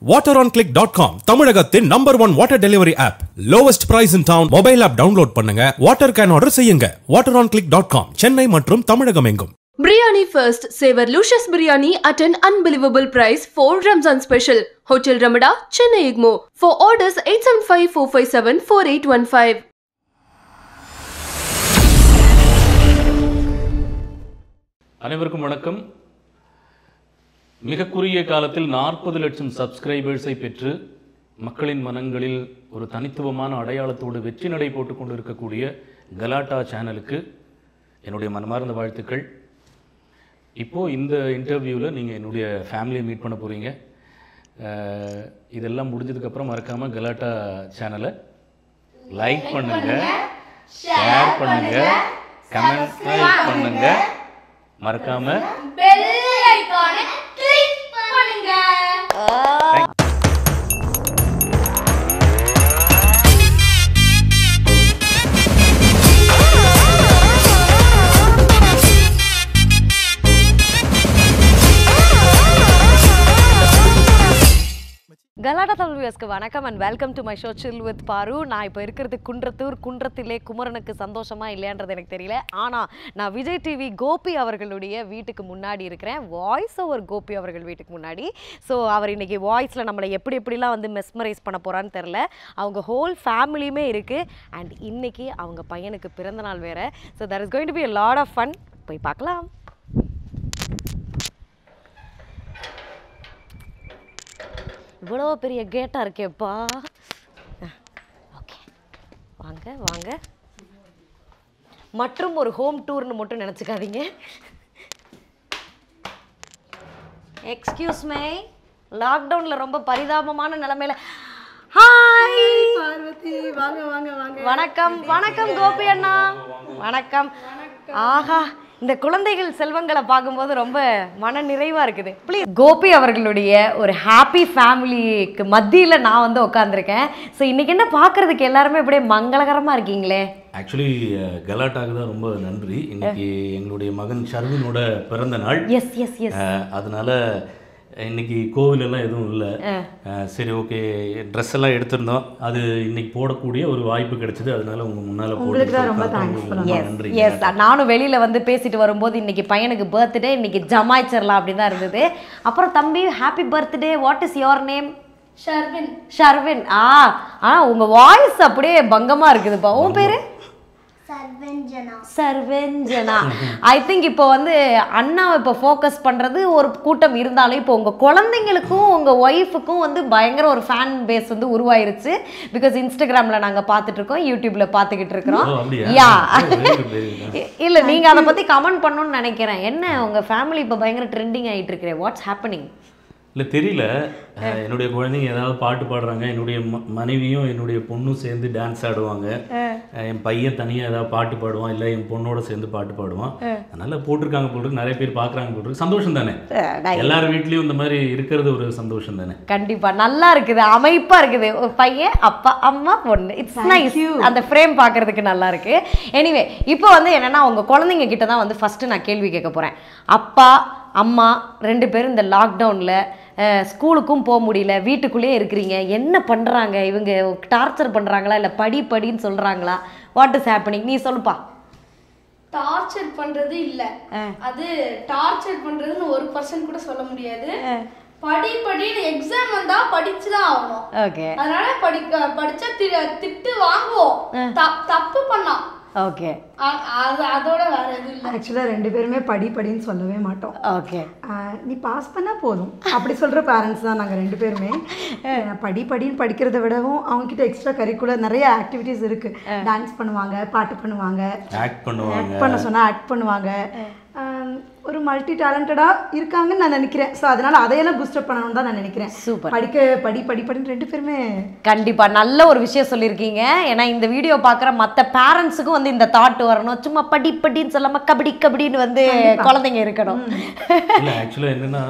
wateronclick.com தமிழகத்தின் number one water delivery app lowest price in town mobile app download பண்ணுங்க water can order செய்யுங்க wateronclick.com Chennai மற்றும் தமிழகம் எங்கும் Biryani first. Savor luscious biryani at an unbelievable price for Ramzan special. Hotel Ramada, Chennai Igmo. For orders 875-457-4815. அனைவருக்கும் வணக்கம் மிக குறுகிய காலத்தில் நாற்பது லட்சம் சப்ஸ்கிரைபர்ஸை பெற்று மக்களின் மனங்களில் ஒரு தனித்துவமான அடையாளத்தோடு வெற்றி நடை போட்டு கொண்டு இருக்கக்கூடிய கலாட்டா சேனலுக்கு என்னுடைய மனமார்ந்த வாழ்த்துக்கள் இப்போது இந்த இன்டர்வியூவில் நீங்கள் என்னுடைய ஃபேமிலியை மீட் பண்ண போகிறீங்க இதெல்லாம் முடிஞ்சதுக்கப்புறம் மறக்காமல் கலாட்டா சேனலை லைக் பண்ணுங்கள் ஷேர் பண்ணுங்கள் கமெண்ட் பண்ணுங்கள் மறக்காமல் பெல் ஐகானை கிளிக் பண்ணுங்க கலாட்டா தமிழ் வியூஸ்க்கு வணக்கம் and welcome to my show chill with Paru நான் இப்போ இருக்கிறது குன்றத்தூர் குன்றத்திலே குமரனுக்கு சந்தோஷமா இல்லையான்றது எனக்கு தெரியல ஆனால் நான் விஜய் டிவி கோபி அவர்களுடைய வீட்டுக்கு முன்னாடி இருக்கிறேன் வாய்ஸ் ஓவர் கோபி அவர்கள் வீட்டுக்கு முன்னாடி ஸோ அவர் இன்னைக்கு வாய்ஸில் நம்மளை எப்படி எப்படிலாம் வந்து மெஸ்மரைஸ் பண்ண போகிறான்னு தெரில அவங்க ஹோல் ஃபேமிலியுமே இருக்குது அண்ட் இன்னைக்கு அவங்க பையனுக்கு பிறந்த நாள் வேறு so that is going to be a lot of fun போய் பார்க்கலாம் இவ்வளோ பெரிய கேட்டாக இருக்கேப்பா ஓகே வாங்க வாங்க மற்றும் ஒரு ஹோம் டூர்னு மட்டும் நினச்சிக்காதீங்க எக்ஸ்கியூஸ் மை லாக்டவுனில் ரொம்ப பரிதாபமான நிலைமையில ஹாய் பார்வதி வாங்க வாங்க வாங்க வணக்கம் வணக்கம் கோபி அண்ணா வணக்கம் ஆஹா இந்த குழந்தைகள் செல்வங்களை பார்க்கும்போது ரொம்ப மன நிறைவா இருக்குது ப்ளீஸ் கோபி அவர்களுடைய ஒரு ஹாப்பி ஃபேமிலிக்கு மத்தியில் நான் வந்து உட்காந்துருக்கேன் ஸோ இன்னைக்கு என்ன பார்க்கறதுக்கு எல்லாருமே அப்படியே மங்களகரமா இருக்கீங்களே ஆக்சுவலி கலாட்டாக்கு தான் ரொம்ப நன்றி இன்னைக்கு எங்களுடைய மகன் ஷர்வினோட பிறந்த நாள் எஸ் எஸ் எஸ் அஹ், அதனால இன்னைக்கு கோவில் எல்லாம் எதுவும் இல்லை சரி ஓகே ட்ரெஸ் எல்லாம் எடுத்திருந்தோம் அது இன்னைக்கு போடக்கூடிய ஒரு வாய்ப்பு கிடைச்சது அதனால உங்க முன்னால உங்களுக்கு தான் ரொம்ப போட்டு thanks ரொம்ப எஸ் நன்றி எஸ் நானும் வெளியில வந்து பேசிட்டு வரும்போது இன்னைக்கு பையனுக்கு பர்த்டே இன்னைக்கு ஜமாய்ச்சிடலாம் அப்படி தான் இருந்தது அப்புறம் தம்பி happy birthday what is your name Sharvin Sharvin ஆ ஆ உங்க வாய்ஸ் அப்படியே பங்கமா இருக்குதுப்பா உன் பேரு சர்வஞ்சனா சர்வெஞ்சனா ஐ திங்க் இப்போ வந்து அண்ணாவை இப்போ ஃபோக்கஸ் பண்ணுறது ஒரு கூட்டம் இருந்தாலும் இப்போ உங்கள் குழந்தைங்களுக்கும் உங்கள் ஒய்ஃபுக்கும் வந்து பயங்கர ஒரு ஃபேன் பேஸ் வந்து உருவாயிருச்சு பிகாஸ் இன்ஸ்டாகிராமில் நாங்கள் பார்த்துட்டு இருக்கோம் யூடியூப்ல பார்த்துக்கிட்டு இருக்கிறோம் ஓ, அப்படியா? யா ஓ, very good, very good. இல்லை நீங்கள் அதை பற்றி கமெண்ட் பண்ணணும்னு நினைக்கிறேன் என்ன உங்கள் ஃபேமிலி இப்போ பயங்கர ட்ரெண்டிங் ஆகிட்டு இருக்கிறேன் வாட்ஸ் ஹேப்பனிங் இல்லை தெரியல அஹ், என்னுடைய குழந்தைங்க ஏதாவது பாட்டு பாடுறாங்க என்னுடைய ம- மனைவியும் என்னுடைய பொண்ணும் சேர்ந்து டான்ஸ் ஆடுவாங்க அஹ், என் பையன் தனியாக ஏதாவது பாட்டு பாடுவான் இல்லை என் பொண்ணோட சேர்ந்து பாட்டு பாடுவான் அதனால போட்டிருக்காங்க போல் இருக்கு நிறைய பேர் பார்க்குறாங்க போல் இருக்கு சந்தோஷம் தானே எல்லார் வீட்லேயும் இந்த மாதிரி இருக்கிறது ஒரு சந்தோஷம் தானே கண்டிப்பா நல்லா இருக்குது அமைப்பா இருக்குது ஒரு பையன் அப்பா அம்மா பொண்ணு இட்ஸ் நைஸ் அந்த ஃப்ரேம் பார்க்கிறதுக்கு நல்லா இருக்கு எனிவே இப்போ வந்து என்னன்னா உங்க குழந்தைங்க கிட்ட தான் வந்து ஃபர்ஸ்ட் நான் கேள்வி கேட்க போறேன் அப்பா அம்மா ரெண்டு பேரும் இந்த லாக்டவுனில் ஸ்கூலுக்கும் போக முடியல வீட்டுக்குள்ளேயே இருக்கிறீங்க என்ன பண்ணுறாங்க இவங்க டார்ச்சர் பண்ணுறாங்களா இல்லை படி படின்னு சொல்கிறாங்களா வாட் இஸ் ஹேப்பனிங் நீ சொல்லுப்பா டார்ச்சர் பண்றது இல்ல அது டார்ச்சர் பண்றதுன்னு ஒரு பர்சன்ட் கூட சொல்ல முடியாது படி படின்னு எக்ஸாம் வந்தா படிச்சுதான் ஆகணும் ஓகே அதனால படிக்க படிச்சா தி- திட்டு வாங்குவோம் த- தப்பு பண்ணா ஓகே அ- அது அதோட வேற எதுவும் இல்ல ஆக்சுவலாக ரெண்டு பேருமே படி படின்னு சொல்லவே மாட்டோம் ஓகே ஆஹ் நீ பாஸ் பண்ணால் போதும் அப்படி சொல்கிற பேரண்ட்ஸ் தான் நாங்கள் ரெண்டு பேருமே ஏன்னா படி படின்னு படிக்கிறத விடவும் அவங்கக்கிட்ட எக்ஸ்ட்ரா கரிக்குலர் நிறைய ஆக்டிவிட்டீஸ் இருக்குது டான்ஸ் பண்ணுவாங்க பாட்டு பண்ணுவாங்க ஆக்ட் பண்ணுவாங்க ஆக்ட் பண்ண சொன்னால் ஆக்ட் பண்ணுவாங்க ஆஹ் ஒரு மல்டி டேலண்டடாக இருக்காங்கன்னு நான் நினைக்கிறேன் ஸோ அதனால் அதையெல்லாம் பூஸ்டப் பண்ணணும்னு தான் நான் நினைக்கிறேன் Super. படிக்க படி படி படின்னு ரெண்டு பேருமே கண்டிப்பா நல்ல ஒரு விஷயம் சொல்லியிருக்கீங்க ஏன்னா இந்த வீடியோ பார்க்குற மற்ற பேரண்ட்ஸுக்கும் வந்து இந்த தாட் வரணும் சும்மா படி படின்னு சொல்லாம கபடி கபடின்னு வந்து குழந்தைங்க இருக்கணும் இல்லை ஆக்சுவலாக என்னென்னா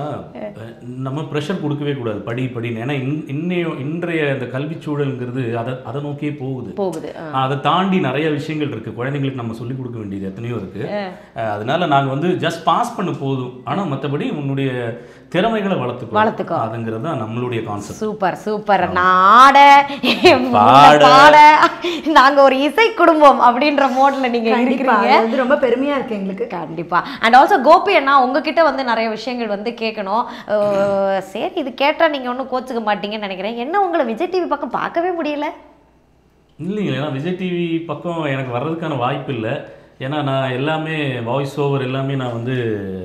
நம்ம ப்ரெஷர் கொடுக்கவே கூடாது படி படின்னு ஏன்னா இன் இன்னைய இன்றைய அந்த கல்விச் சூழலுங்கிறது அதை அதை நோக்கியே போகுது போகுது அதை தாண்டி நிறைய விஷயங்கள் இருக்கு குழந்தைங்களுக்கு நம்ம சொல்லிக் கொடுக்க வேண்டியது எத்தனையோ இருக்கு அஹ் அதனால நாங்க வந்து ஜஸ்ட் பாஸ் பண்ணு போதும் ஆனா மத்தபடி உன்னுடைய திறமைகளை வளர்த்துக்கோ வளர்த்துக்கோ. அதுங்கிறது தான் நம்மளுடைய கான்செப்ட் சூப்பர் சூப்பர் நான் ஆட என் முன்ன பாட. பாட நாங்க ஒரு இசை குடும்பம் அப்படின்ற மோட்ல நீங்க கண்டிப்பா இருக்கிறீங்க அது வந்து ரொம்ப பெருமையா இருக்கு எங்களுக்கு கண்டிப்பா அண்ட் ஆல்சோ கோபி அண்ணா உங்ககிட்ட வந்து நிறைய விஷயங்கள் வந்து கேட்கணும் அஹ், சரி இது கேட்டா நீங்க ஒன்றும் கோச்சுக்க மாட்டீங்கன்னு நினைக்கிறேன் என்ன உங்களை விஜய் டிவி பக்கம் பார்க்கவே முடியல இல்லைங்க ஏன்னா விஜய் டிவி பக்கம் எனக்கு வர்றதுக்கான வாய்ப்பு இல்லை ஏன்னா நான் எல்லாமே வாய்ஸ் ஓவர் எல்லாமே நான் வந்து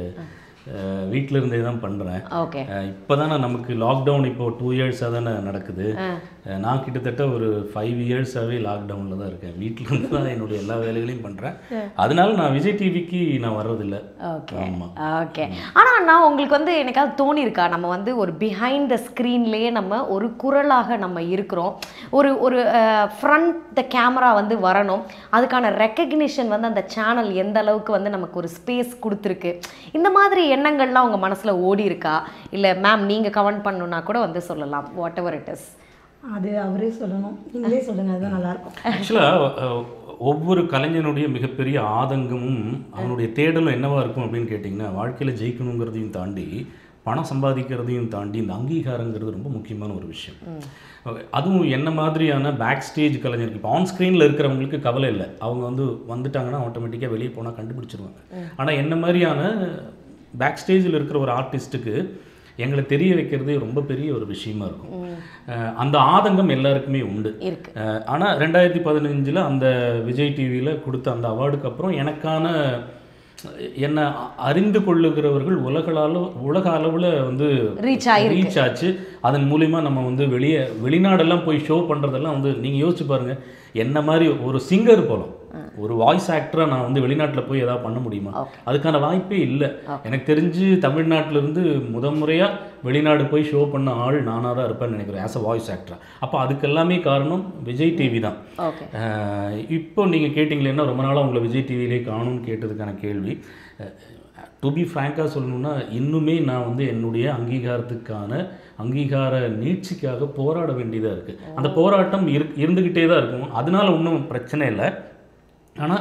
வீட்டில் இருந்தே தான் பண்ணுறேன் ஓகே இப்போ தானே நமக்கு லாக்டவுன் இப்போ டூ இயர்ஸாக தானே நடக்குது அஹ், நான் கிட்டத்தட்ட ஒரு ஃபைவ் இயர்ஸாகவே லாக்டவுனில் தான் இருக்கேன் வீட்டில் இருந்து தான் என்னுடைய எல்லா வேலைகளையும் பண்ணுறேன் அதனால நான் விஜய் டிவிக்கு நான் வர்றதில்லை ஓகே ஆமாம் ஓகே ஆனா நான் உங்களுக்கு வந்து எனக்காவது தோணி இருக்கா நம்ம வந்து ஒரு பிஹைண்ட் த ஸ்க்ரீன்லேயே நம்ம ஒரு குரலாக நம்ம இருக்கிறோம் ஒரு ஒரு ஃப்ரண்ட் த கேமரா வந்து வரணும் அதுக்கான ரெக்கக்னிஷன் வந்து அந்த சேனல் எந்த அளவுக்கு வந்து நமக்கு ஒரு ஸ்பேஸ் கொடுத்துருக்கு இந்த மாதிரி எண்ணங்கள்லாம் உங்க மனசுல ஓடி இருக்கா இல்ல மேம் நீங்க கமெண்ட் பண்ணணும்னா கூட வந்து சொல்லலாம் வாட் எவர் இட் இஸ் அது அவரே சொல்லணும் நீங்களே சொல்லுங்க அதுதான் நல்லா இருக்கும் ஆக்சுவலாக ஒவ்வொரு கலைஞனுடைய மிகப்பெரிய ஆதங்கமும் அவனுடைய தேடலும் என்னவா இருக்கும் அப்படின்னு கேட்டிங்கன்னா வாழ்க்கையில் ஜெயிக்கணுங்கிறதையும் தாண்டி பணம் சம்பாதிக்கிறதையும் தாண்டி இந்த அங்கீகாரங்கிறது ரொம்ப முக்கியமான ஒரு விஷயம் Okay, அதுவும் என்ன மாதிரியான பேக் ஸ்டேஜ் கலைஞருக்கு இப்போ ஆன் ஸ்க்ரீனில் இருக்கிறவங்களுக்கு கவலை இல்லை அவங்க வந்து வந்துட்டாங்கன்னா ஆட்டோமேட்டிக்காக வெளியே போனால் கண்டுபிடிச்சிருவாங்க ஆனால் என்ன மாதிரியான பேக் ஸ்டேஜில் இருக்கிற ஒரு ஆர்டிஸ்ட்டுக்கு எங்களை தெரிய வைக்கிறதே ரொம்ப பெரிய ஒரு விஷயமா இருக்கும் அஹ் அந்த ஆதங்கம் எல்லாருக்குமே உண்டு இருக்கு அஹ் ஆனா ரெண்டாயிரத்தி பதினஞ்சில் அந்த விஜய் டிவியில் கொடுத்த அந்த அவார்டுக்கு அப்புறம் எனக்கான என்னை அறிந்து கொள்ளுகிறவர்கள் உலகளவு உலக அளவில் வந்து Reach ஆயிருக்கு. ரீச் ஆச்சு அதன் மூலிமா நம்ம வந்து வெளியே வெளிநாடெல்லாம் போய் ஷோ பண்ணுறதெல்லாம் வந்து நீங்கள் யோசிச்சு பாருங்க என்ன மாதிரி ஒரு சிங்கர் போலும் ஒரு வாய்ஸ் ஆக்டராக நான் வந்து வெளிநாட்டில் போய் ஏதாவது பண்ண முடியுமா அதுக்கான வாய்ப்பே இல்லை எனக்கு தெரிஞ்சு தமிழ்நாட்டுல இருந்து முதன்முறையாக வெளிநாடு போய் ஷோ பண்ண ஆள் நானாக தான் இருப்பேன்னு நினைக்கிறேன் ஆஸ் அ வாய்ஸ் ஆக்டராக அப்போ அதுக்கு எல்லாமே காரணம் விஜய் டிவி தான் ஓகே அஹ் இப்போ நீங்கள் கேட்டிங்களேன்னா ரொம்ப நாளாக உங்களை விஜய் டிவிலே காணும்னு கேட்டதுக்கான கேள்வி டு பி ஃப்ராங்காக சொல்லணும்னா இன்னுமே நான் வந்து என்னுடைய அங்கீகாரத்துக்கான அங்கீகார நீட்சிக்காக போராட வேண்டியதாக இருக்குது அந்த போராட்டம் இரு இருந்துக்கிட்டே தான் இருக்கும் அதனால ஒன்றும் பிரச்சனை இல்லை ஆனால்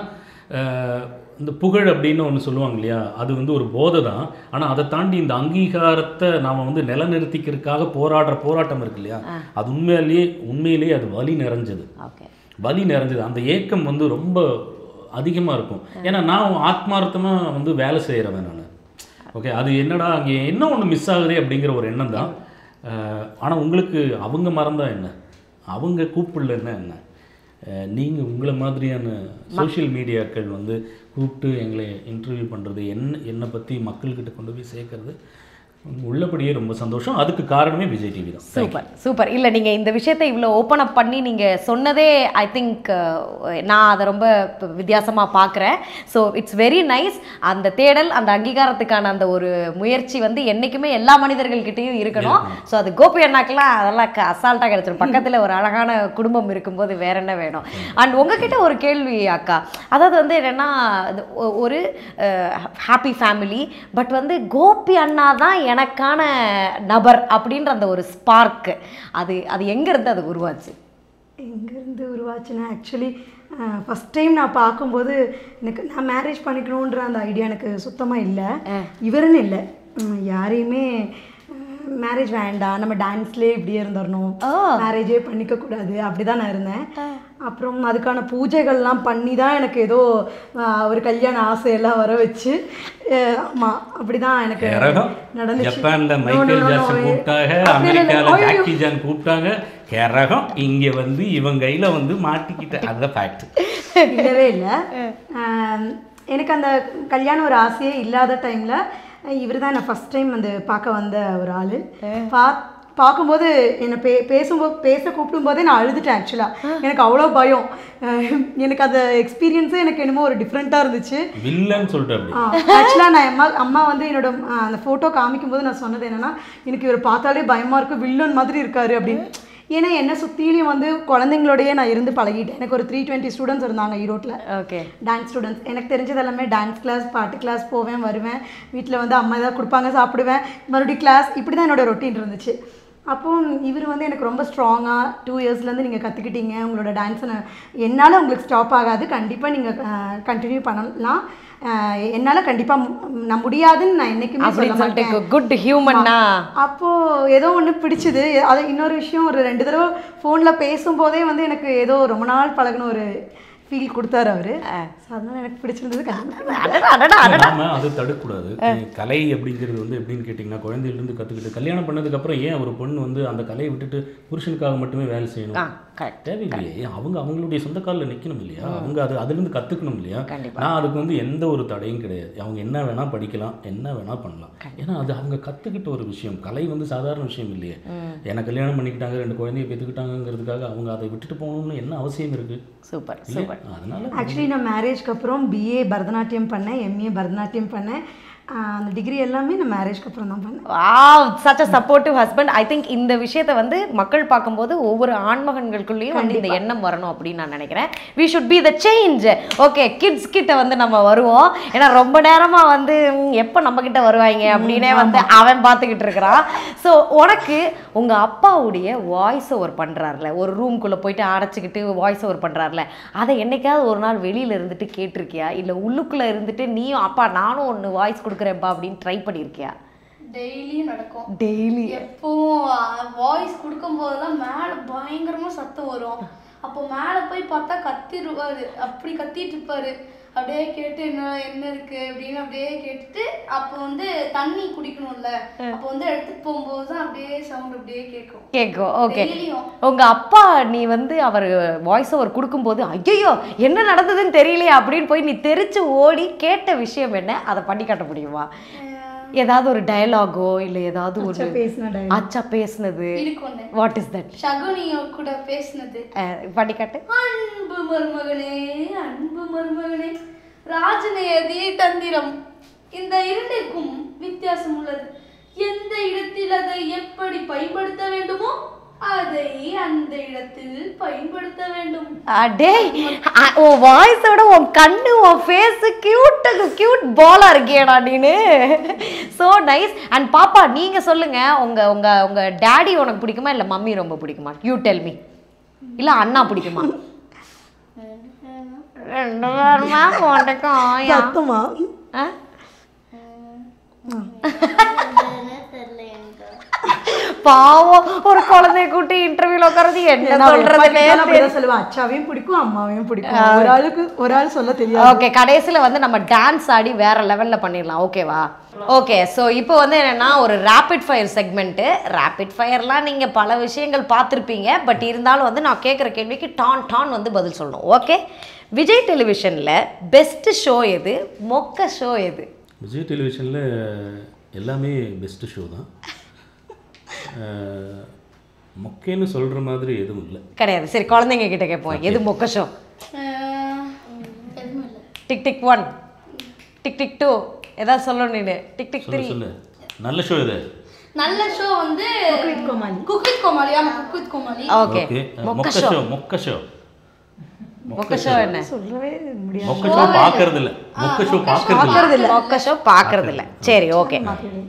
இந்த புகழ் அப்படின்னு ஒன்று சொல்லுவாங்க இல்லையா அது வந்து ஒரு போதை தான் ஆனால் அதை தாண்டி இந்த அங்கீகாரத்தை நாம் வந்து நிலநிறுத்திக்கிறதுக்காக போராடுற போராட்டம் இருக்கு இல்லையா அது உண்மையிலேயே உண்மையிலேயே அது வலி நிறைஞ்சது ஓகே வலி நிறைஞ்சது அந்த ஏக்கம் வந்து ரொம்ப அதிகமாக இருக்கும் ஏன்னா நான் ஆத்மார்த்தமாக வந்து வேலை செய்கிறவன் நான் ஓகே அது என்னடா அங்கே என்ன ஒன்று மிஸ் ஆகுதே அப்படிங்கிற ஒரு எண்ணம் தான் ஆனால் உங்களுக்கு அவங்க மறந்தா என்ன அவங்க கூப்பிடலன்னா என்ன நீங்கள் உங்களை மாதிரியான சோஷியல் மீடியாக்கள் வந்து கூப்பிட்டு எங்களை இன்டர்வியூ பண்ணுறது என்ன என்னை பற்றி மக்கள்கிட்ட கொண்டு போய் சேர்க்கறது உள்ளபடியே ரொம்ப சந்தோஷம் அதுக்கு காரணமே விஜய் டிவி தான் சூப்பர் சூப்பர் இல்லை நீங்கள் இந்த விஷயத்தை இவ்வளோ ஓப்பன் அப் பண்ணி நீங்கள் சொன்னதே ஐ திங்க் நான் அதை ரொம்ப வித்தியாசமாக பார்க்குறேன் ஸோ இட்ஸ் வெரி நைஸ் அந்த தேடல் அந்த அங்கீகாரத்துக்கான அந்த ஒரு முயற்சி வந்து என்றைக்குமே எல்லா மனிதர்கள்கிட்டயும் இருக்கணும் ஸோ அது கோபி அண்ணாக்கெல்லாம் அதெல்லாம் அசால்ட்டாக கிடச்சிடும் பக்கத்தில் ஒரு அழகான குடும்பம் இருக்கும்போது வேற என்ன வேணும் அண்ட் உங்ககிட்ட ஒரு கேள்வி அக்கா அதாவது வந்து என்னென்னா இது ஒ- ஒரு ஹாப்பி ஃபேமிலி பட் வந்து கோபி அண்ணா தான் எனக்கான நபர் அப்படின்ற அந்த ஒரு ஸ்பார்க்கு அது அது எங்கேருந்து அது உருவாச்சு எங்கேருந்து உருவாச்சுன்னா ஆக்சுவலி ஃபஸ்ட் டைம் நான் பார்க்கும்போது எனக்கு நான் மேரேஜ் பண்ணிக்கணுன்ற அந்த ஐடியா எனக்கு சுத்தமாக இல்லை இவருன்னு இல்லை உம், யாரையுமே மேரேஜ் வேண்டாம் நம்ம டான்ஸ்லேயே இப்படியே இருந்துடணும் மேரேஜே பண்ணிக்க கூடாது அப்படிதான் நான் இருந்தேன் அப்புறம் அதுக்கான பூஜைகள்லாம் பண்ணி தான் எனக்கு ஏதோ ஆஹ், ஒரு கல்யாண ஆசையெல்லாம் வர வச்சு அஹ், ஆமா அப்படிதான் எனக்கு கேரகம் நடந்துச்சு ஜப்பான்ல No, no, Michael no, no, Jackson no. கூப்பிட்டாங்க அப்படி இல்லை, இல்லை. அமெரிக்கால ஐயோ. ஜாக்கி ஜான் கூப்பிட்டாங்க கேரகம் இங்க வந்து இவன் கையில வந்து மாட்டிக்கிட்ட அதுதான் ஃபேக்ட் இல்லவே இல்லை எனக்கு அந்த கல்யாணம் ஒரு ஆசையே இல்லாத டைமில் இவர் தான் நான் ஃபஸ்ட் டைம் வந்து பார்க்க வந்த ஒரு ஆள் பா பார்க்கும்போது என்னை பே பேசும்போது பேச கூப்பிடும்போதே நான் அழுதுட்டேன் ஆக்சுவலாக எனக்கு அவ்வளோ பயம் அஹ் எனக்கு அந்த எக்ஸ்பீரியன்ஸே எனக்கு என்னமோ ஒரு டிஃப்ரெண்ட்டாக இருந்துச்சு வில்லன்னு சொல்லிட்டு அப்படி ஆக்சுவலாக நான் அம்மா அம்மா வந்து என்னோட ஆ, அந்த ஃபோட்டோ காமிக்கும்போது நான் சொன்னது என்னன்னா எனக்கு இவர் பார்த்தாலே பயமாக இருக்கு வில்லன் மாதிரி இருக்காரு அப்படின்னு ஏன்னா என்னை சுற்றிலையும் வந்து குழந்தைங்களோடயே நான் இருந்து பழகிட்டேன் எனக்கு ஒரு த்ரீ டுவெண்ட்டி ஸ்டூடெண்ட்ஸ் இருந்தாங்க ஈரோட்டில் ஓகே டான்ஸ் ஸ்டூடெண்ட்ஸ் எனக்கு தெரிஞ்சது எல்லாமே டான்ஸ் கிளாஸ் பாட்டு கிளாஸ் போவேன் வருவேன் வீட்டில் வந்து அம்மா ஏதாவது கொடுப்பாங்க சாப்பிடுவேன் மறுபடியும் கிளாஸ் இப்படி தான் என்னோட ரொட்டீன் இருந்துச்சு அப்போ இவர் வந்து எனக்கு ரொம்ப ஸ்ட்ராங்காக டூ இயர்ஸ்லேருந்து நீங்கள் கற்றுக்கிட்டீங்க உங்களோட டான்ஸை என்னால் உங்களுக்கு ஸ்டாப் ஆகாது கண்டிப்பாக நீங்கள் கண்டினியூ பண்ணலாம் என்னால் கண்டிப்பாக நான் முடியாதுன்னு நான் என்னைக்குமே சொல்ல அப்படின்னு சொல்லிட்டு மாட்டேன் குட் ஹியூமன்னா அப்போ ஏதோ ஒன்று பிடிச்சது அது இன்னொரு விஷயம் ஒரு ரெண்டு தடவை ஃபோனில் பேசும்போதே வந்து எனக்கு ஏதோ ரொம்ப நாள் பழகுன ஒரு ஃபீல் கொடுத்தாரு அவரு So, அதனால எனக்கு பிடிச்சிருந்தது கண்டிப்பா நாம அதை தடுக்கக்கூடாது கலை அப்படிங்கிறது வந்து எப்படின்னு கேட்டிங்கன்னா குழந்தையிலேருந்து கற்றுக்கிட்டு கல்யாணம் பண்ணதுக்கப்புறம் ஏன் ஒரு பொண்ணு வந்து அந்த கலையை விட்டுட்டு புருஷனுக்காக மட்டுமே வேலை செய்யணும் கரெக்ட் தேவையில்லையே ஏன் அவங்க அவங்களுடைய சொந்த காலில் நிற்கணும் இல்லையா அவங்க அது அதுலேருந்து கற்றுக்கணும் இல்லையா கண்டிப்பா. நான் அதுக்கு வந்து எந்த ஒரு தடையும் கிடையாது அவங்க என்ன வேணால் படிக்கலாம் என்ன வேணால் பண்ணலாம் ஏன்னா அது அவங்க கற்றுக்கிட்ட ஒரு விஷயம் கலை வந்து சாதாரண விஷயம் இல்லையே ஏன்னா கல்யாணம் பண்ணிக்கிட்டாங்க ரெண்டு குழந்தைய பெற்றுக்கிட்டாங்கிறதுக்காக அவங்க அதை விட்டுட்டு போகணும்னு என்ன அவசியம் இருக்குது சூப்பர் இல்லையா சூப்பர் அதனால ஆக்சுவலி நான் மேரேஜ்க்கு அப்புறம் பிஏ பரதநாட்டியம் பண்ணேன் எம்ஏ பரதநாட்டியம் பண்ணேன் ஆஹ் அந்த டிகிரி எல்லாமே நான் மேரேஜ்க்கு அப்புறம் தான் பண்ணேன் wow such a supportive husband I think இந்த விஷயத்தை வந்து மக்கள் பார்க்கும்போது ஒவ்வொரு ஆண்மகன்களுக்குள்ளேயும் வந்து இந்த எண்ணம் வரணும் அப்படின்னு நான் நினைக்கிறேன் we should be the change okay kids கிட்ட வந்து நம்ம வருவோம் ஏன்னா ரொம்ப நேரமா வந்து ம், எப்போ நம்ம கிட்ட வருவாங்க அப்படின்னே வந்து அவன் பார்த்துக்கிட்டு இருக்கிறான் ஸோ உனக்கு உங்க அப்பாவுடைய வாய்ஸ் ஓவர் பண்றாருல ஒரு ரூம்குள்ள போயிட்டு அடைச்சிக்கிட்டு வாய்ஸ் ஓவர் பண்றாருல அதை என்னைக்காவது ஒரு நாள் வெளியில இருந்துட்டு கேட்டிருக்கியா இல்ல உள்ளுக்குள்ள இருந்துட்டு நீயும் அப்பா நானும் ஒன்று வாய்ஸ் கொடுக்குறேன்ப்பா அப்படின்னு ட்ரை பண்ணியிருக்கியா டெய்லியும் நடக்கும் டெய்லி எப்பவும் வாய்ஸ் கொடுக்கும் போதெல்லாம் மேலே பயங்கரமா சத்தம் வரும் அப்போ மேலே போய் பார்த்தா கத்திருவாரு அப்படி கத்திட்டு இருப்பாரு அப்படியே கேட்டு என்ன என்ன இருக்கு அப்படின்னு அப்படியே கேட்டுட்டு அப்போ வந்து தண்ணி குடிக்கணும்ல அப்போ வந்து எடுத்துட்டு போகும்போது தான் அப்படியே சவுண்ட் அப்படியே கேட்கும் கேட்கும் ஓகே டெய்லியும் உங்க அப்பா நீ வந்து அவர் வாய்ஸ் ஓவர் கொடுக்கும்போது ஐயோ என்ன நடந்ததுன்னு தெரியலையே அப்படின்னு போய் நீ தெரிச்சு ஓடி கேட்ட விஷயம் என்ன அதை பண்ணி காட்ட முடியுமா ஏதாவது ஒரு டயலாகோ இல்ல ஏதாவது ஒரு பேசின dialogue. அச்சா பேசுனது இருக்கும்னு வாட் இஸ் தட் சகுனியோ கூட பேசினது பண்ணி காட்டு அன்பு மருமகனே அன்பு மருமகனே ராஜநேயதி தந்திரம் இந்த இரண்டிற்கும் வித்தியாசம் உள்ளது எந்த இடத்தில் அதை எப்படி பயன்படுத்த வேண்டுமோ அதை அந்த இடத்தில் பயன்படுத்த வேண்டும் அடே அ- உன் வாய்ஸோட உன் கண்ணு உன் ஃபேஸ் கியூட்டுக்கு கியூட் பாலா இருக்கியடா நீனு ஸோ நைஸ் அண்ட் பாப்பா நீங்க சொல்லுங்க உங்க உங்க உங்க டாடி உனக்கு பிடிக்குமா இல்ல மம்மி ரொம்ப பிடிக்குமா யூ டெல் மீ இல்ல அண்ணா பிடிக்குமா ரெண்டு பேருமா உனக்கும் சத்தமா ஆ? பாவம் ஒரு குழந்தைய கூட்டி இன்டர்வியூல உட்கார்றது என்ன நான் சொல்றதுனே எப்ப கேட்டாலும் தெரியல. அப்படிதான் சொல்லுவேன் அச்சாவையும் பிடிக்கும் அம்மாவையும் பிடிக்கும் ஒரு ஆளுக்கு ஒரு ஆள் சொல்ல தெரியாது ஓகே கடைசியில் வந்து நம்ம டான்ஸ் ஆடி வேற லெவலில் பண்ணிடலாம் ஓகேவா ஓகே ஸோ இப்போ வந்து என்னன்னா ஒரு ரேபிட் ஃபயர் செக்மெண்ட்டு ரேபிட் ஃபயர்லாம் நீங்கள் பல விஷயங்கள் பார்த்துருப்பீங்க பட் இருந்தாலும் வந்து நான் கேட்குற கேள்விக்கு டான் டான் வந்து பதில் சொல்லணும் ஓகே விஜய் டெலிவிஷனில் பெஸ்ட் ஷோ எது மொக்க ஷோ எது விஜய் டெலிவிஷனில் எல்லாமே பெஸ்ட்டு ஷோ தான் அஹ், மொக்கேன்னு சொல்கிற மாதிரி எதுவும் இல்லை கிடையாது சரி குழந்தைங்க கிட்ட கேட்போம் எது மொக்க ஷோ எதுவும் இல்லை tick tick one tick tick two ஏதாவது சொல்லணும் நீனு டிக் டிக் த்ரீ சொல்லு சொல்லு நல்ல ஷோ இது நல்ல ஷோ வந்து கோமாளி குக் வித் கோமாளி ஆமா cook with Comali okay okay மொக்க மொக்க ஷோ ஷோ மொக்க ஷோ மொக்க ஷோ என்ன சொல்லவே முடியாது மொக்க ஷோ பார்க்கறது இல்ல மொக்க ஷோ பார்க்கறது இல்ல மொக்க ஷோ பார்க்கறது இல்ல சரி ஓகே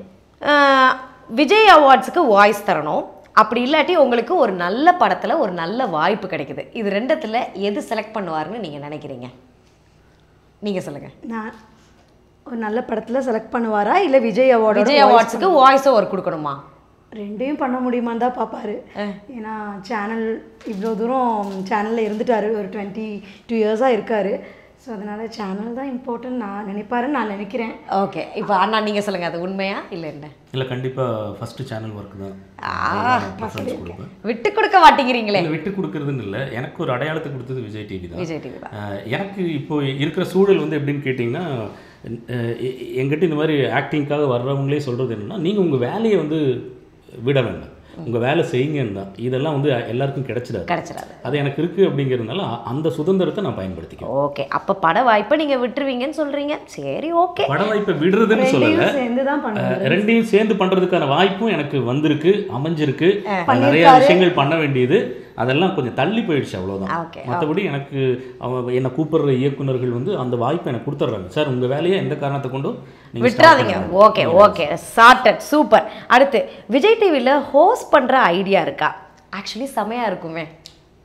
விஜய் அவார்ட்ஸுக்கு வாய்ஸ் தரணும் அப்படி இல்லாட்டி உங்களுக்கு ஒரு நல்ல படத்துல ஒரு நல்ல வாய்ப்பு கிடைக்குது இது ரெண்டத்துல எது செலக்ட் பண்ணுவாருன்னு நீங்க நினைக்கிறீங்க நீங்க சொல்லுங்க நான் ஒரு நல்ல படத்துல செலக்ட் பண்ணுவாரா இல்ல விஜய் அவார்டு விஜய் அவார்ட்ஸுக்கு வாய்ஸ் ஓவர் கொடுக்கணுமா ரெண்டையும் பண்ண முடியுமான்னு தான் பார்ப்பாரு ஏன்னா சேனல் இவ்வளோ தூரம் சேனலில் இருந்துட்டாரு ஒரு டுவெண்ட்டி டூ இயர்ஸாக இருக்காரு ஸோ அதனால சேனல் தான் இம்பார்ட்டன்ட் நான் நினைப்பாருன்னு நான் நினைக்கிறேன் ஓகே இப்போ அண்ணா நீங்க சொல்லுங்க அது உண்மையா இல்ல என்ன இல்ல கண்டிப்பா ஃபர்ஸ்ட் சேனல் ஒர்க் தான் ப்ரிஃபரன்ஸ் கொடுப்பேன் விட்டு கொடுக்க மாட்டேங்கிறீங்களே இல்ல விட்டு கொடுக்கறதுன்னு இல்லை எனக்கு ஒரு அடையாளத்தை கொடுத்தது விஜய் டிவி தான் விஜய் டிவி தான் அஹ் எனக்கு இப்போ இருக்கிற சூழல் வந்து எப்படின்னு கேட்டிங்கன்னா அஹ் எ- எங்கிட்ட இந்த மாதிரி ஆக்டிங்காக வர்றவங்களே சொல்கிறது என்னன்னா நீங்கள் உங்கள் வேலையை வந்து விட வேண்டாம் உங்கள் வேலை செய்யுங்கன்னு தான் இதெல்லாம் வந்து எல்லாருக்கும் கிடைச்சிடாது கிடைச்சிடாது அது எனக்கு இருக்குது அப்படிங்கிறதுனால அ- அந்த சுதந்திரத்தை நான் பயன்படுத்திக்குவேன் ஓகே அப்ப பட வாய்ப்பை நீங்க விட்டுருவீங்கன்னு சொல்றீங்க சரி ஓகே பட வாய்ப்பை விடுறதுன்னு சொல்லலை ரெண்டையும் சேர்ந்து தான் பண்ணுவாரு அஹ் ரெண்டையும் சேர்ந்து பண்றதுக்கான வாய்ப்பும் எனக்கு வந்திருக்கு அமைஞ்சிருக்கு நிறைய பண்ணியிருக்காரு. விஷயங்கள் பண்ண வேண்டியது அதெல்லாம் கொஞ்சம் தள்ளி போயிடுச்சு அவ்வளவுதான் Okay, மற்றபடி எனக்கு அவன் என்னை கூப்பிடுற இயக்குனர்கள் வந்து அந்த வாய்ப்பை எனக்கு கொடுத்துட்றாங்க சார் உங்க வேலையை எந்த காரணத்தை கொண்டும் நீங்க stop விட்டுறாதீங்க பண்ணுங்க." ஓகே ஓகே சார்ட்டட் சூப்பர் அடுத்து விஜய் டிவியில் ஹோஸ்ட் பண்ணுற ஐடியா இருக்கா ஆக்சுவலி செமையாக இருக்குமே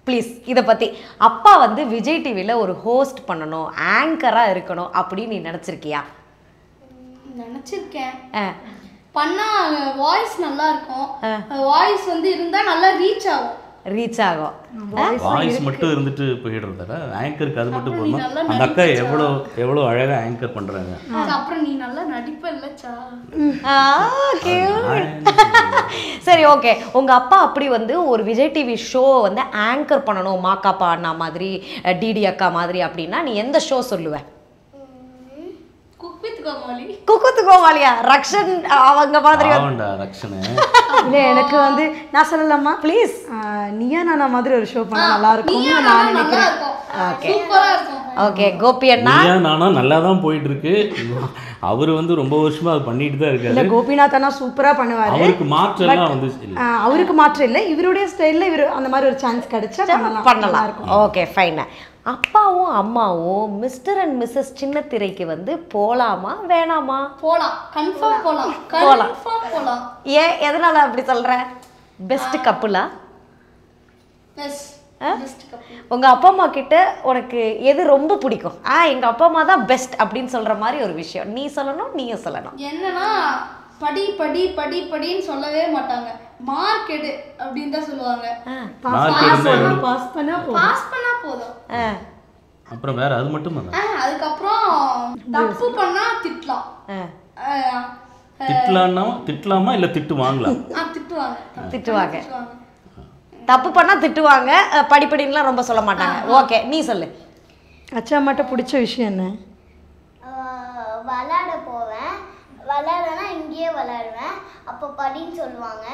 ப்ளீஸ் இதை பற்றி அப்பா வந்து விஜய் டிவியில் ஒரு ஹோஸ்ட் பண்ணணும் ஆங்கராக இருக்கணும் அப்படின்னு நீ நினச்சிருக்கியா நினச்சிருக்கேன் ஆ பண்ணா வாய்ஸ் நல்லா இருக்கும் வாய்ஸ் வந்து இருந்தா நல்லா ரீச் ஆகும் ரீச் ஆகும் வாய்ஸ் மட்டும் இருந்துட்டு போயிடுறதால ஆங்கருக்கு அது மட்டும் அப்புறம் நீ போதுமா நல்லா அந்த அக்கா நடிச்சா. எவ்வளோ எவ்வளோ அழகாக ஆங்கர் பண்ணுறாங்க அப்புறம் நீ நல்லா நடிப்ப இல்லச்சா ஆ, cute. சரி ஓகே உங்க அப்பா அப்படி வந்து ஒரு விஜய் டிவி ஷோ வந்து ஆங்கர் பண்ணணும் மாக்காப்பா அண்ணா மாதிரி டிடி அக்கா மாதிரி அப்படின்னா நீ எந்த ஷோ சொல்லுவ குக் வித் கோமாளி குக்குத்து கோமாளியா ரக்ஷன் அவங்க மாதிரி வந்து- ஆவண்டா ரக்ஷனு இல்லை எனக்கு வந்து நான் சொல்லலாமா ப்ளீஸ் நீயா நானா மாதிரி ஒரு ஷோ பண்ணா நல்லா இருக்கும்னு நான் நல்லா நினைக்கிறேன் இருக்கும் Okay. சூப்பரா இருக்கும் ஓகே கோபி அண்ணா நீயா நானா நல்லா தான் போயிட்டு இருக்கு அவர் வந்து ரொம்ப வருஷமா அது பண்ணிட்டு தான் இல்ல இருக்காரு கோபிநாத் அண்ணா சூப்பரா பண்ணுவாரு அவருக்கு மாற்றம்லாம் வந்து இல்லை ஆஹ் அவருக்கு மாற்றம் இல்லை இவருடைய ஸ்டைல்ல இவர் அந்த மாதிரி ஒரு சான்ஸ் கிடைச்சா பண்ணலாம் நல்லா பண்ணலாம் இருக்கும் ஓகே ஃபைன் அப்பாவும் அம்மாவும் மிஸ்டர் அண்ட் மிஸ்ஸஸ் சின்ன திரைக்கு வந்து போலாமா வேணாமா போலாம் கன்ஃபார்ம் போலாம் போலாம். கன்ஃபார்ம் போலாம் ஏன் எதனால அப்படி சொல்ற பெஸ்ட் கப்புலா எஸ் பெஸ்ட் கப்பல் உங்க அப்பா அம்மா கிட்ட உனக்கு எது ரொம்ப பிடிக்கும் ஆ எங்க அப்பா அம்மா தான் பெஸ்ட் அப்படின்னு சொல்ற மாதிரி ஒரு விஷயம் நீ சொல்லணும் நீயும் சொல்லணும் என்னன்னா படி படி படி படின்னு சொல்லவே மாட்டாங்க மார்க் எடு அப்படின்னு தான் சொல்லுவாங்க மார்க் இருந்தால் எவ்வளோ பாஸ் பண்ணா போதும் பாஸ் பண்ணா போதும் ஆ, அப்புறம் வேற அது மட்டும் தானே ஆ, அதுக்கப்புறம் தப்பு பண்ணா திட்டலாம் ஆ. ஆ, திட்டலான்னா திட்டலாமா இல்லை திட்டு வாங்கலாம் ஆ, திட்டுவாங்க திட்டுவாங்க. திட்டுவாங்க தப்பு பண்ணா திட்டுவாங்க அஹ், படிப்படின்னுலாம் ரொம்ப சொல்ல மாட்டாங்க ஓகே நீ சொல்லு அச்சா அம்மாட்ட பிடிச்ச விஷயம் என்ன ஆஹ் விளாட போவேன் விளாடனா இங்கேயே விளாடுவேன் அப்போ படின்னு சொல்லுவாங்க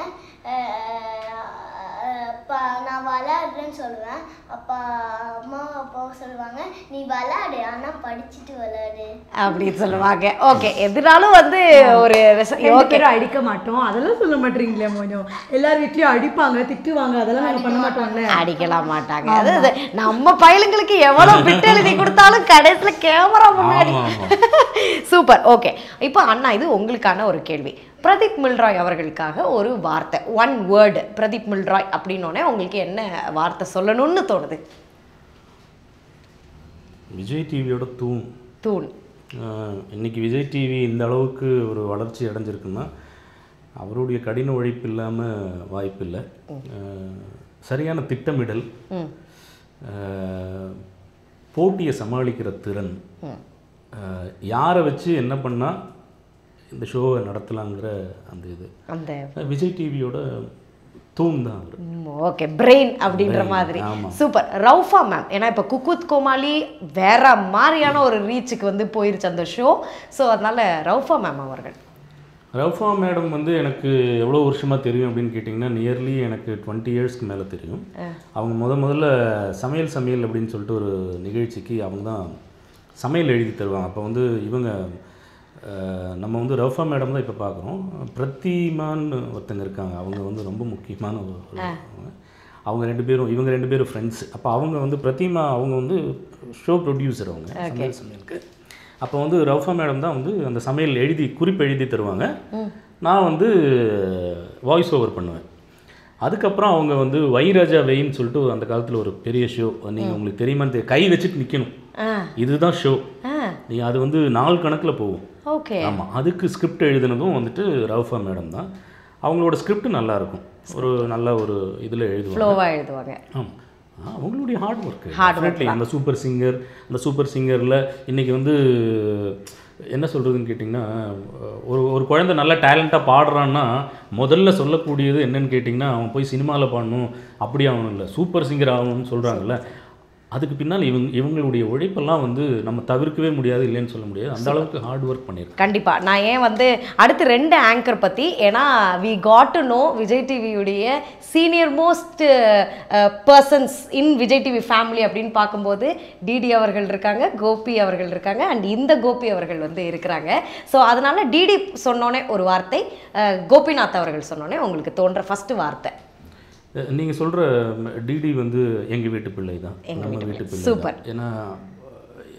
இப்போ நான் விளாடுறேன்னு சொல்லுவேன் அப்போ அம்மா அப்பாவும் சொல்லுவாங்க நீ விளாடு ஆனால் படிச்சுட்டு விளாடு அப்படின்னு சொல்லுவாங்க ஓகே எதுனாலும் வந்து ஒரு ரெண்டு ஓகே பேரும் அடிக்க மாட்டோம் அதெல்லாம் சொல்ல மாட்டீங்களே கொஞ்சம் எல்லார் வீட்லயும் அடிப்பாங்க திட்டுவாங்க அதெல்லாம் நாங்க பண்ண மாட்டோம்ல அடிக்கலாம் மாட்டாங்க அது அது நம்ம பயலுங்களுக்கு எவ்வளவு பிட் எழுதி கொடுத்தாலும் கடைசியில கேமரா முன்னாடி ஆமா, ஆமா. சூப்பர் ஓகே இப்போ அண்ணா இது உங்களுக்கான ஒரு கேள்வி பிரதீப் மில்ராய் அவர்களுக்காக ஒரு வார்த்தை ஒன் வேர்டு பிரதீப் மில்ராய் அப்படின்னோடனே உங்களுக்கு என்ன வார்த்தை சொல்லணும்னு தோணுது விஜய் டிவியோட தூண் தூண் ஆஹ் இன்னைக்கு விஜய் டிவி இந்த அளவுக்கு ஒரு வளர்ச்சி அடைஞ்சிருக்குன்னா அவருடைய கடின உழைப்பு இல்லாமல் வாய்ப்பில்லை ஆஹ் சரியான திட்டமிடல் ஆஹ் போட்டியை சமாளிக்கிற திறன் ஆஹ் யாரை வச்சு என்ன பண்ணால் இந்த ஷோவை நடத்தலாங்கிற அந்த இது அந்த விஜய் டிவியோட தூண் தான் அவர் ஓகே பிரெயின் அப்படின்ற Brain, மாதிரி ஆமா. சூப்பர் ரவுஃபா மேம் ஏன்னா இப்போ குக்குத் கோமாளி வேற மாதிரியான ஒரு ரீச்சுக்கு வந்து போயிருச்சு அந்த ஷோ ஸோ அதனால ரவுஃபா மேம் அவர்கள் ரவுஃபா மேடம் வந்து எனக்கு எவ்வளோ வருஷமாக தெரியும் அப்படின்னு கேட்டிங்கன்னா நியர்லி எனக்கு டுவெண்ட்டி இயர்ஸ்க்கு மேலே தெரியும் அவங்க முத முதல்ல சமையல் சமையல் அப்படின்னு சொல்லிட்டு ஒரு நிகழ்ச்சிக்கு அவங்க தான் சமையல் எழுதி தருவாங்க அப்போ வந்து இவங்க அஹ், நம்ம வந்து ரவுஃபா மேடம் தான் இப்போ பார்க்குறோம் பிரத்திமான்னு ஒருத்தங்க இருக்காங்க அவங்க வந்து ரொம்ப முக்கியமான ஒரு ஒரு- அவங்க. அவங்க ரெண்டு பேரும் இவங்க ரெண்டு பேரும் ஃப்ரெண்ட்ஸ் அப்போ அவங்க வந்து பிரதிமா அவங்க வந்து ஷோ ப்ரொடியூசர் அவங்க சமையல் சமையலுக்கு அப்போ வந்து ரவுஃபா மேடம் தான் வந்து அந்த சமையல் எழுதி குறிப்பு எழுதி தருவாங்க நான் வந்து வாய்ஸ் ஓவர் பண்ணுவேன் அதுக்கப்புறம் அவங்க வந்து வைராஜா வெயின்னு சொல்லிட்டு அந்த காலத்தில் ஒரு பெரிய ஷோ நீங்கள் உங்களுக்கு தெரியுமான்னு தெரி- கை வச்சுட்டு நிற்கணும் இதுதான் ஷோ நீங்கள் அது வந்து நாள் கணக்கில் போகும் ஓகே ஆமாம் அதுக்கு ஸ்கிரிப்ட் எழுதுனதும் வந்துட்டு ரவுஃபா மேடம் தான் அவங்களோட ஸ்கிரிப்ட் நல்லா இருக்கும் ஒரு நல்ல ஒரு இதில் எழுதுவாங்க ஃப்ளோவாக எழுதுவாங்க ஆமாம் அவங்களுடைய hard work Hard work definitely அந்த சூப்பர் சிங்கர் அந்த சூப்பர் சிங்கரில் இன்றைக்கி வந்து என்ன சொல்கிறதுன்னு கேட்டிங்கன்னா ஒரு ஒரு குழந்தை நல்ல டேலண்ட்டாக பாடுறான்னா முதல்ல சொல்லக்கூடியது என்னன்னு கேட்டிங்கன்னா அவன் போய் சினிமாவில் பாடணும் அப்படி ஆகணும் இல்லை சூப்பர் சிங்கர் ஆகணும்னு சொல்கிறாங்கல்ல அதுக்கு பின்னால் இவங்க இவங்களுடைய உழைப்பெல்லாம் வந்து நம்ம தவிர்க்கவே முடியாது இல்லைன்னு சொல்ல முடியாது அந்த அளவுக்கு ஹார்ட் ஒர்க் பண்ணியிருக்காங்க கண்டிப்பா நான் ஏன் வந்து அடுத்து ரெண்டு ஆங்கர் பத்தி ஏன்னா we got to know Vijay டிவியுடைய senior most persons in Vijay TV family அப்படின்னு பார்க்கும்போது டிடி அவர்கள் இருக்காங்க கோபி அவர்கள் இருக்காங்க அண்ட் இந்த கோபி அவர்கள் வந்து இருக்கிறாங்க ஸோ அதனால டிடி சொன்னோனே ஒரு வார்த்தை அஹ், கோபிநாத் அவர்கள் சொன்னோனே உங்களுக்கு தோன்ற ஃபர்ஸ்ட் வார்த்தை நீங்கள் சொல்கிற டிடி வந்து எங்கள் வீட்டு பிள்ளை தான் எங்க நம்ம வீட்டு வீட்டு பிள்ளை. பிள்ளை Super. தான். ஏன்னா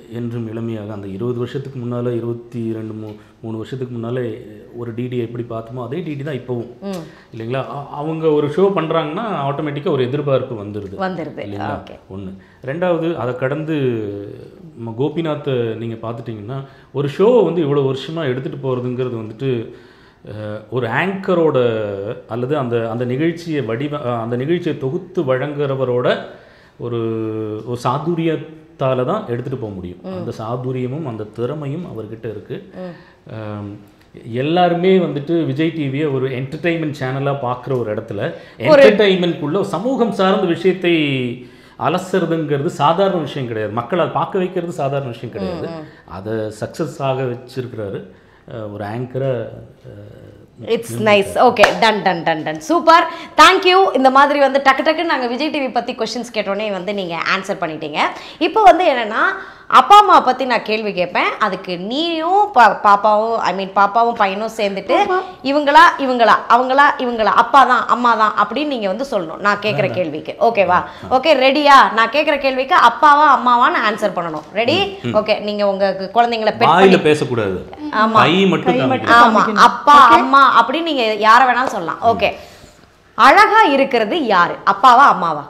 என்றும் இளமையாக அந்த இருபது வருஷத்துக்கு முன்னால் இருபத்தி ரெண்டு மூ மூணு வருஷத்துக்கு முன்னால் ஒரு டிடியை எப்படி பார்த்தோமோ அதே டிடி தான் இப்போவும் இல்லைங்களா அ- அவங்க ஒரு ஷோ பண்ணுறாங்கன்னா ஆட்டோமேட்டிக்காக ஒரு எதிர்பார்ப்பு வந்துடுது வந்துருது இல்லைங்களா ஓகே ஒன்று ரெண்டாவது அதை கடந்து நம்ம கோபிநாத்தை நீங்கள் பார்த்துட்டிங்கன்னா ஒரு ஷோவை வந்து இவ்வளோ வருஷமாக எடுத்துகிட்டு போகிறதுங்கிறது வந்துட்டு அஹ், ஒரு ஆங்கரோட அல்லது அந்த அந்த நிகழ்ச்சியை வடிவ அஹ், அந்த நிகழ்ச்சியை தொகுத்து வழங்குறவரோட ஒரு ஒரு சாதுரியத்தால தான் எடுத்துகிட்டு போக முடியும் அந்த சாதுரியமும் அந்த திறமையும் அவர்கிட்ட இருக்குது எல்லாருமே வந்துட்டு விஜய் டிவியை ஒரு என்டர்டெயின்மெண்ட் சேனலாக பார்க்குற ஒரு இடத்துல என்டர்டெயின்மெண்ட்குள்ள சமூகம் சார்ந்த விஷயத்தை அலசுறதுங்கிறது சாதாரண விஷயம் கிடையாது மக்களை அதை பார்க்க வைக்கிறது சாதாரண விஷயம் கிடையாது அதை சக்ஸஸ் ஆக வச்சிருக்கிறாரு அஹ் ஒரு ஆங்கரை it's nice okay done done done done super thank you இந்த மாதிரி வந்து டக்கு டக்குன்னு நாங்கள் விஜய் டிவி பற்றி கொஷின்ஸ் கேட்டோன்னே வந்து நீங்கள் ஆன்சர் பண்ணிட்டீங்க இப்போ வந்து என்னென்னா அப்பா அம்மா பற்றி நான் கேள்வி கேட்பேன் அதுக்கு நீயும் பா பாப்பாவும் ஐ மீன் பாப்பாவும் பையனும் சேர்ந்துட்டு இவங்களா இவங்களா அவங்களா இவங்களா அப்பா தான் அம்மா தான் அப்படின்னு நீங்கள் வந்து சொல்லணும் நான் கேட்குற கேள்விக்கு ஓகேவா ஓகே ரெடியா நான் கேட்குற கேள்விக்கு அப்பாவா அம்மாவான்னு ஆன்சர் பண்ணணும் ரெடி ஓகே நீங்கள் உங்கள் குழந்தைங்களை பெட் பண்ணி வாயில பேசக்கூடாது ஆமா. கை மட்டும் காமிக்கணும். ஆமா அப்பா அம்மா அப்படின்னு நீங்க யாரை வேணாலும் சொல்லலாம் ஓகே அழகா இருக்கிறது யாரு அப்பாவா அம்மாவா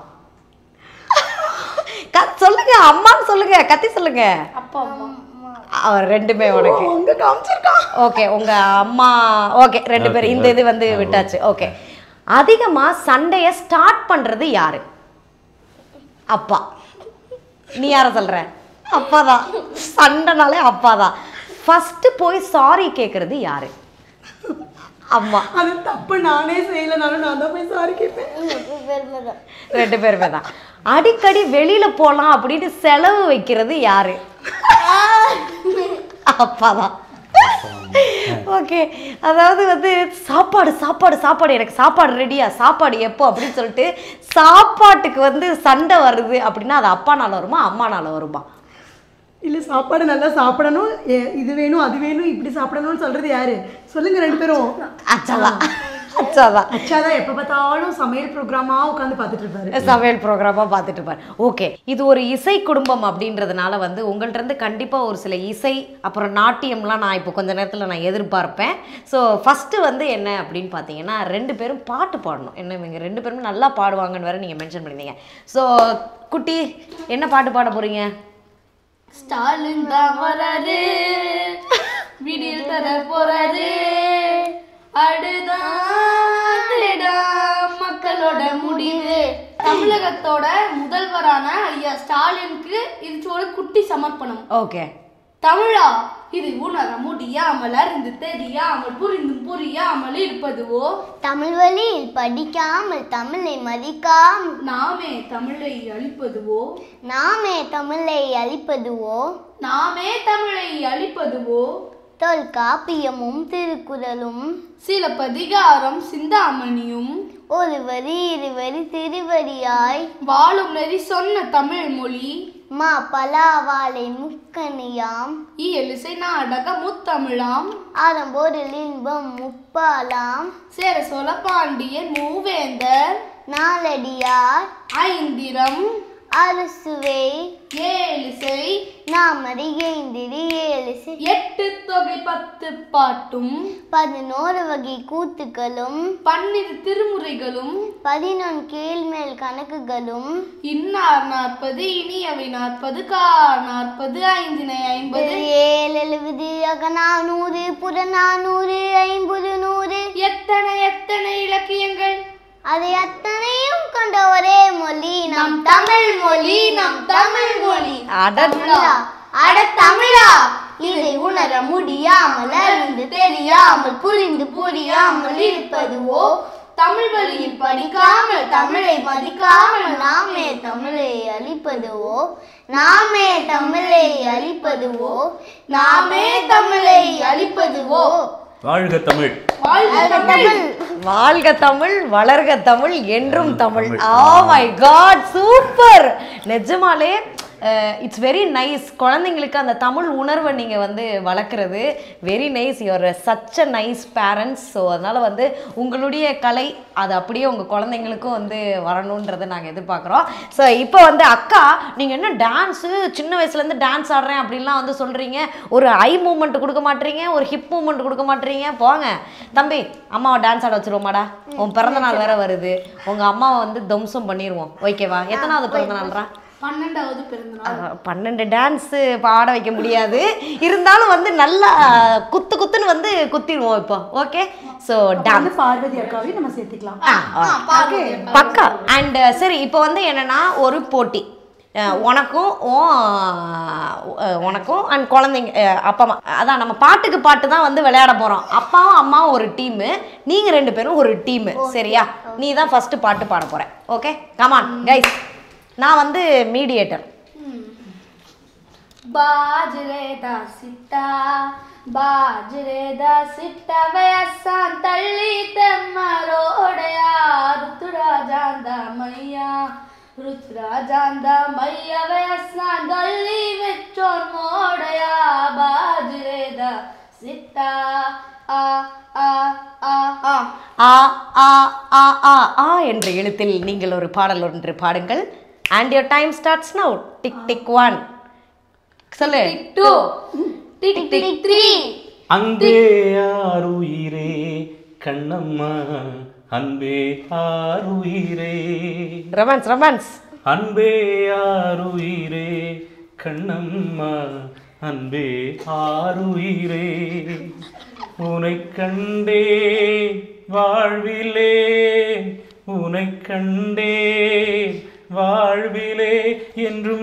க- சொல்லுங்க அம்மான்னு சொல்லுங்க கத்தி சொல்லுங்க அப்பா அம்மா அவர் ரெண்டுமே உனக்கு அங்க காமிச்சிருக்கான் ஓகே உங்க அம்மா ஓகே ரெண்டு பேரும் இந்த இது வந்து விட்டாச்சு ஓகே அதிகமா சண்டைய ஸ்டார்ட் பண்றது யாரு அப்பா நீ யார சொல்ற அப்பாதான் சண்டைனாலே அப்பாதான் ஃபர்ஸ்ட் போய் சாரி கேக்குறது யாரு அம்மா அது தப்பு நானே செய்யலனாலும் நான் தான் போய் சாரி கேட்பேன் பெருமை தான் ரெண்டு பேருமே தான் அடிக்கடி வெளியில போலாம் அப்படின்னு செலவு வைக்கிறது யாரு அப்பாதான் ஓகே அதாவது வந்து சாப்பாடு சாப்பாடு சாப்பாடு எனக்கு சாப்பாடு ரெடியா சாப்பாடு எப்போ அப்படின்னு சொல்லிட்டு சாப்பாட்டுக்கு வந்து சண்டை வருது அப்படின்னா அது அப்பானால வருமா அம்மானால வருமா இல்ல சாப்பாடு நல்லா சாப்பிடணும் ஏ- இது வேணும் அது வேணும் இப்படி சாப்பிடணும்னு சொல்றது யாரு சொல்லுங்க ரெண்டு பேரும் அச்சாதான் அச்சாதான் அச்சாதான் எப்ப பார்த்தாலும் சமையல் ப்ரோக்ராமா உட்காந்து பார்த்துட்டு இருப்பாரு சமையல் ப்ரோக்ராமாக பார்த்துட்டு இருப்பார் ஓகே இது ஒரு இசை குடும்பம் அப்படின்றதுனால வந்து உங்கள்ட்ட இருந்து கண்டிப்பாக ஒரு சில இசை அப்புறம் நாட்டியம்லாம் நான் இப்போ கொஞ்ச நேரத்தில் நான் எதிர்பார்ப்பேன் ஸோ ஃபஸ்ட்டு வந்து என்ன அப்படின்னு பார்த்தீங்கன்னா ரெண்டு பேரும் பாட்டு பாடணும் என்ன இவங்க ரெண்டு பேருமே நல்லா பாடுவாங்கன்னு வேற நீங்கள் மென்ஷன் பண்ணியிருந்தீங்க ஸோ குட்டி என்ன பாட்டு பாட போகிறீங்க ஸ்டாலின் தான் வராரு விடியல் தர போறாரு அடுதாடா மக்களோட முடிவு தமிழகத்தோட முதல்வரான ஐயா ஸ்டாலினுக்கு இது ஒரு குட்டி சமர்ப்பணம் ஓகே தமிழா இது உணர முடியாமல் அறிந்து தெரியாமல் புரிந்தும் புரியாமல் இருப்பதுவோ தமிழ் வழியில் படிக்காமல் தமிழை மதிக்காமல் நாமே தமிழை அழிப்பதுவோ நாமே தமிழை அழிப்பதுவோ நாமே தமிழை அழிப்பதுவோ தொல்காப்பியமும் திருக்குறளும் சிலப்பதிகாரம் சிந்தாமணியும் ஒரு வரி இருவரி திருவரியாய் வாழும் நெறி சொன்ன தமிழ் மொழி மா பலாவாளை முக்கணியாம் இயலிசை நாடக முத்தமிழாம் அறம்பொருள் இன்பம் முப்பாலாம் சேர சோழ பாண்டியன் மூவேந்தர் நாலடியார் ஐந்திரம் அரசுவை ஏழிசை நாம் அறியைந்திரி ஏழிசை எட்டு தொகை பத்து பாட்டும் பதினோரு வகை கூத்துக்களும் பன்னிரு திருமுறைகளும் பதினொன்று கீழ்மேல் கணக்குகளும் இன்னார் நாற்பது இனியவை நாற்பது கார் நாற்பது ஐந்தினை ஐம்பது ஏழு எழுபது அகநானூறு புறநானூறு ஐம்பது நூறு எத்தனை எத்தனை இலக்கியங்கள் அதை அத்தனையும் கொண்ட ஒரே மொழி நம் தமிழ் மொழி நம் தமிழ் மொழி அடடா. அட தமிழா இதை உணர முடியாமல் அறிந்து தெரியாமல் புரிந்து புரியாமல் இருப்பதுவோ தமிழ் வழியில் படிக்காமல் தமிழை மதிக்காமல் நாமே தமிழை அழிப்பதுவோ நாமே தமிழை அழிப்பதுவோ நாமே தமிழை அழிப்பதுவோ வாழ்க தமிழ் வாழ்க தமிழ் வாழ்க தமிழ் வளர்க தமிழ் என்றும் Tamil ah my god super நிஜமாலே இட்ஸ் வெரி நைஸ் குழந்தைங்களுக்கு அந்த தமிழ் உணர்வை நீங்கள் வந்து வளர்க்குறது very nice your such a nice parents so அதனால் வந்து உங்களுடைய கலை அது அப்படியே உங்கள் குழந்தைங்களுக்கும் வந்து வரணுன்றதை நாங்கள் எதிர்பார்க்குறோம் ஸோ இப்போ வந்து அக்கா நீங்கள் என்ன டான்ஸு சின்ன வயசுலேருந்து டான்ஸ் ஆடுறேன் அப்படின்லாம் வந்து சொல்கிறீங்க ஒரு ஐ மூமெண்ட் கொடுக்க மாட்டீங்க ஒரு ஹிப் மூமெண்ட் கொடுக்க மாட்டீங்க போங்க தம்பி அம்மாவை டான்ஸ் ஆட வச்சிருவோமாடா உன் பிறந்த நாள் வேற வருது உங்கள் அம்மாவை வந்து தம்சம் பண்ணிடுவோம் ஓகேவா எத்தனாவது பிறந்த நாள்ரா பன்னெண்டாவது பிறந்தநாள் அஹ், பன்னெண்டு டான்ஸு பாட வைக்க முடியாது இருந்தாலும் வந்து நல்லா குத்து குத்துன்னு வந்து குத்திடுவோம் இப்போ ஓகே ஸோ டான்ஸ் வந்து பார்வதி அக்காவையும் நம்ம சேர்த்துக்கலாம் பக்கா அண்ட் சரி இப்போ வந்து என்னன்னா ஒரு போட்டி அஹ் உனக்கும் உன், அஹ் உனக்கும் அண்ட் குழந்தைங்க அஹ் அப்பா அம்மா அதான் நம்ம பாட்டுக்கு பாட்டு தான் வந்து விளையாட போகிறோம் அப்பாவும் அம்மாவும் ஒரு டீமு நீங்கள் ரெண்டு பேரும் ஒரு டீமு சரியா நீ தான் ஃபஸ்ட்டு பாட்டு பாட போகிற ஓகே கமான் கைஸ் நான் வந்து மீடியேட்டர் बाजरे दा सिट्टा बाजरे दा सिट्टा वयसा तल्ली ते मरोड़या रुतरा जांदा मैया रुतरा जांदा मैया वयसा गली विचों मोड़या बाजरे दा सिट्टा आ आ आ आ ஆ ஆ ஆ ஆ ஆ என்ற எழுத்தில் நீங்கள் ஒரு பாடல் ஒன்று பாடுங்கள் and your time starts now tick tick one சொல்லு two tick tick three அன்பே ஆருயிரே கண்ணம்மா அன்பே ஆருயிரே ரொமான்ஸ் ரொமான்ஸ் அன்பே ஆருயிரே கண்ணம்மா அன்பே ஆருயிரே உனை கண்டே வாழ்விலே உனை கண்டே வாழ்விலே என்றும்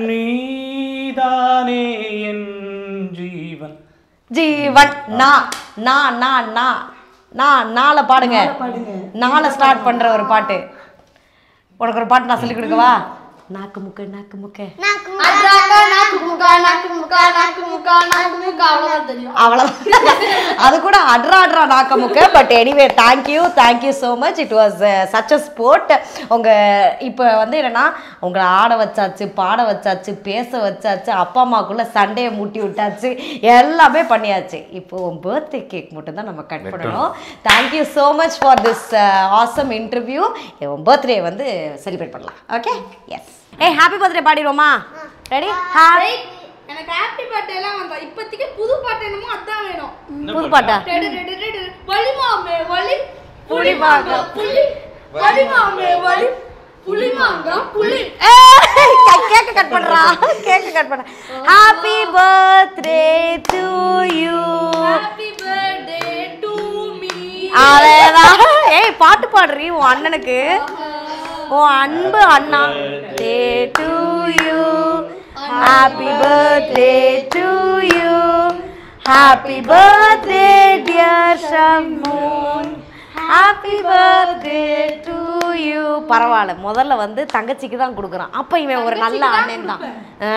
நீதானே என் ஜீவன் ஜீவன் நா நா நா நா நா நாளை பாடுங்க நாளை ஸ்டார்ட் பண்ற ஒரு பாட்டு உனக்கு ஒரு பாட்டு நான் சொல்லி கொடுக்கவா நாக்கு முக்க நாக்கு முக்க அட்ராக்கா நாக்கு முக்கா நாக்கு முக்கா நாக்கு முக்கா நாக்கு முக்கா அவ்வளவுதான் தெரியும் அவ்வளோ அது கூட அட்ரா அட்ரா நாக்க முக்க but anyway thank you thank you so much it was such a sport உங்கள் இப்போ வந்து என்னென்னா உங்களை ஆட வச்சாச்சு பாட வச்சாச்சு பேச வச்சாச்சு அப்பா அம்மாக்குள்ளே சண்டையை மூட்டி விட்டாச்சு எல்லாமே பண்ணியாச்சு இப்போ உன் பர்த்டே கேக் மட்டும் தான் நம்ம கட் பண்ணணும் thank you so much for this awesome interview உன் பர்த்டே வந்து செலிப்ரேட் பண்ணலாம் ஓகே எஸ் ஏய் ஹாப்பி பர்த்டே பாடிடுவோமா ரெடி ஹாப்பி எனக்கு ஹாப்பி பர்த்டே எல்லாம் வந்தா இப்போதைக்கு புது பாட்டு என்னமோ அதான் வேணும் புது பாட்டா டெடு டெடு டெடு வலி மாமே வலி புலி மாங்கா. புலி வலி மாமே வலி புலி மாங்கா புலி கேக்க கட் பண்றா கேக்க கட் பண்றா happy birthday to you happy birthday to me அதேதான் ஏய் பாட்டு பாடுறீ உன் அண்ணனுக்கு உன் அன்பு அண்ணா day to you happy birthday to you happy birthday dear Shammoon happy birthday to you பரவாயில்ல முதல்ல வந்து தங்கச்சிக்கு தான் கொடுக்குறான் அப்போ இவன் ஒரு நல்ல அண்ணன் தான்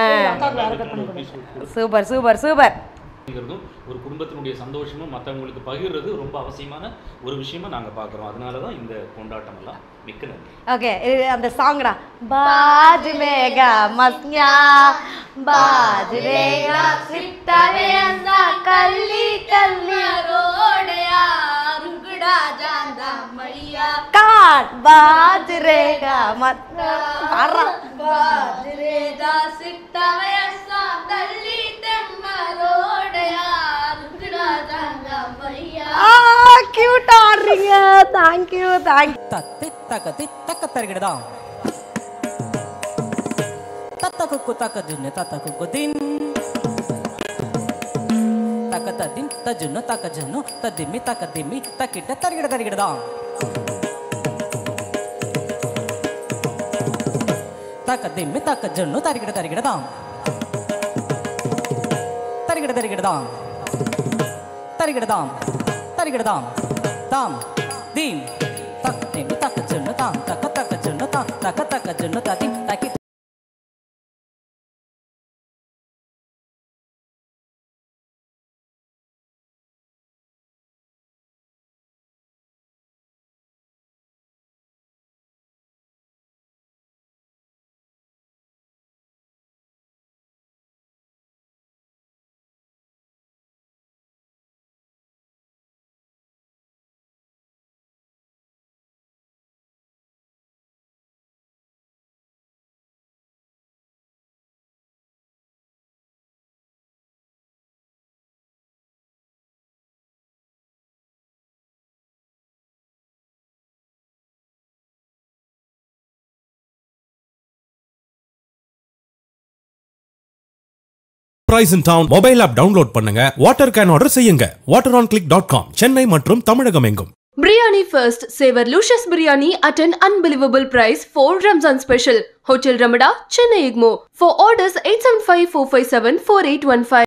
சூப்பர் சூப்பர் சூப்பர் அப்படிங்கிறதும் ஒரு குடும்பத்தினுடைய சந்தோஷமும் மற்றவங்களுக்கு பகிர்றது ரொம்ப அவசியமான ஒரு விஷயமா நாங்கள் பார்க்குறோம் அதனால தான் இந்த கொண்டாட்டம் எல்லாம் மிக்க நன்றி ஓகே அந்த சாங்டா பாஜ் மேகா மஸ்யா பாஜ் ரேகா சிட்டாவே அந்த கள்ளி கள்ளி ரோடையா ருங்கடா ஜாந்தா மையா காட் பாஜ் ரேகா மத் பாடுறா ಬಾಜ್ರೇದ ಸಿಟ್ಟವೆ ತಲ್ಲಿ ತೆಮ್ಮ ರೋಡೆಯ ರುಗಡ ಜಂಗ ಮೈಯ ஆ கியூட் ஆடுறீங்க தேங்க் யூ தேங்க் தத்தி தக்க தி தக்க தருகிடதா தத்த குக்கு தக்க ஜுன்னு தத்த குக்கு தின் தக்க தத்தின் தஜுன்னு தக்க ஜுன்னு தத்திம்மி தக்க திம்மி தக்கிட்ட தருகிட தருகிடதா தக்க திம்மி தக்க ஜுன்னு தருகிட தருகிடதா தருகிட தருகிடதாம் தருகிடதாம் தருகிடதாம் தாம் தீம் தக் திம்மி தக்க ஜுன்னு தாம் தக்க தக்க ஜுன்னு தாம் தக்க தக்க ஜுன்னு ததிம் தக்கி prize in town mobile app download பண்ணுங்க வாட்டர் கேன் ஆர்டர் செய்யுங்க water on click dot com Chennai மற்றும் தமிழகம் எங்கும் Biryani First Savor Luscious Biryani at an unbelievable price for Ramzan special. Hotel Ramada, Chennai Igmo. For orders 875 457 4815.